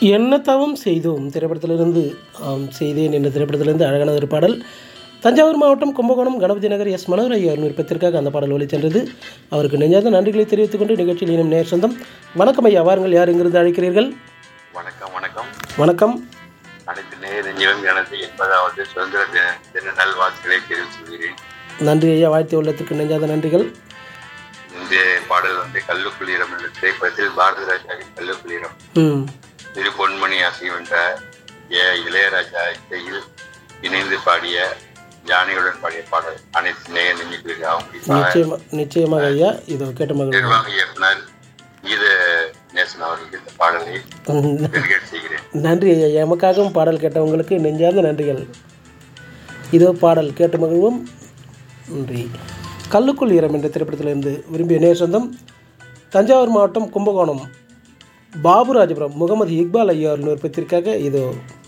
என்ன தவம் செய்தோம் திரைப்படத்திலிருந்து ஆம் செய்தேன் என்ற திரைப்படத்திலிருந்து அழகான ஒரு பாடல் தஞ்சாவூர் மாவட்டம் கும்பகோணம் கணபதி நகர் எஸ் மனோகர் ஐயா விருப்பத்திற்காக அந்த பாடல் ஒலி சென்றது அவருக்கு நெஞ்சார்ந்த நன்றிகளை தெரிவித்துக் கொண்டு நிகழ்ச்சியில் இனம் நேர் சொந்தம் வணக்கம் ஐயா வாருங்கள் யார் எங்கிருந்து அழைக்கிறீர்கள் வணக்கம் வணக்கம் வணக்கம் அனைத்து நேரஞ்சிலும் எனது எண்பதாவது சுதந்திர தின தின நல்வாழ்த்துக்களை தெரிவித்துள்ளேன் நன்றி ஐயா வாழ்த்து உள்ளத்திற்கு நெஞ்சார்ந்த நன்றிகள் இந்த பாடல் வந்து கல்லுக்குள்ளீரம் என்ற திரைப்படத்தில் பாரதி ராஜாவின் கல்லுக்குள்ளீரம் ம் திரு பொன்மணி ஆசியவென்ற ஏ இளையராஜா இசையில் இணைந்து பாடிய ஜானியுடன் பாடிய பாடல் அனைத்து நேய நெஞ்சுகளுக்காகவும் குறிப்பாக நிச்சயமா நிச்சயமாக ஐயா இதோ கேட்ட மகள் நிர்வாக இயக்குனர் கீத நேசன் அவர்களுக்கு இந்த பாடலை டெடிகேட் செய்கிறேன் நன்றி ஐயா எமக்காகவும் பாடல் கேட்டவங்களுக்கு நெஞ்சார்ந்த நன்றிகள் இதோ பாடல் கேட்டு மகிழ்வோம் நன்றி கல்லுக்குள் ஈரம் என்ற திரைப்படத்திலிருந்து விரும்பிய நேர் சொந்தம் தஞ்சாவூர் மாவட்டம் கும்பகோணம் பாபுராஜபுரம் முகமது இக்பால் ஐயா விருப்பத்திற்காக இதோ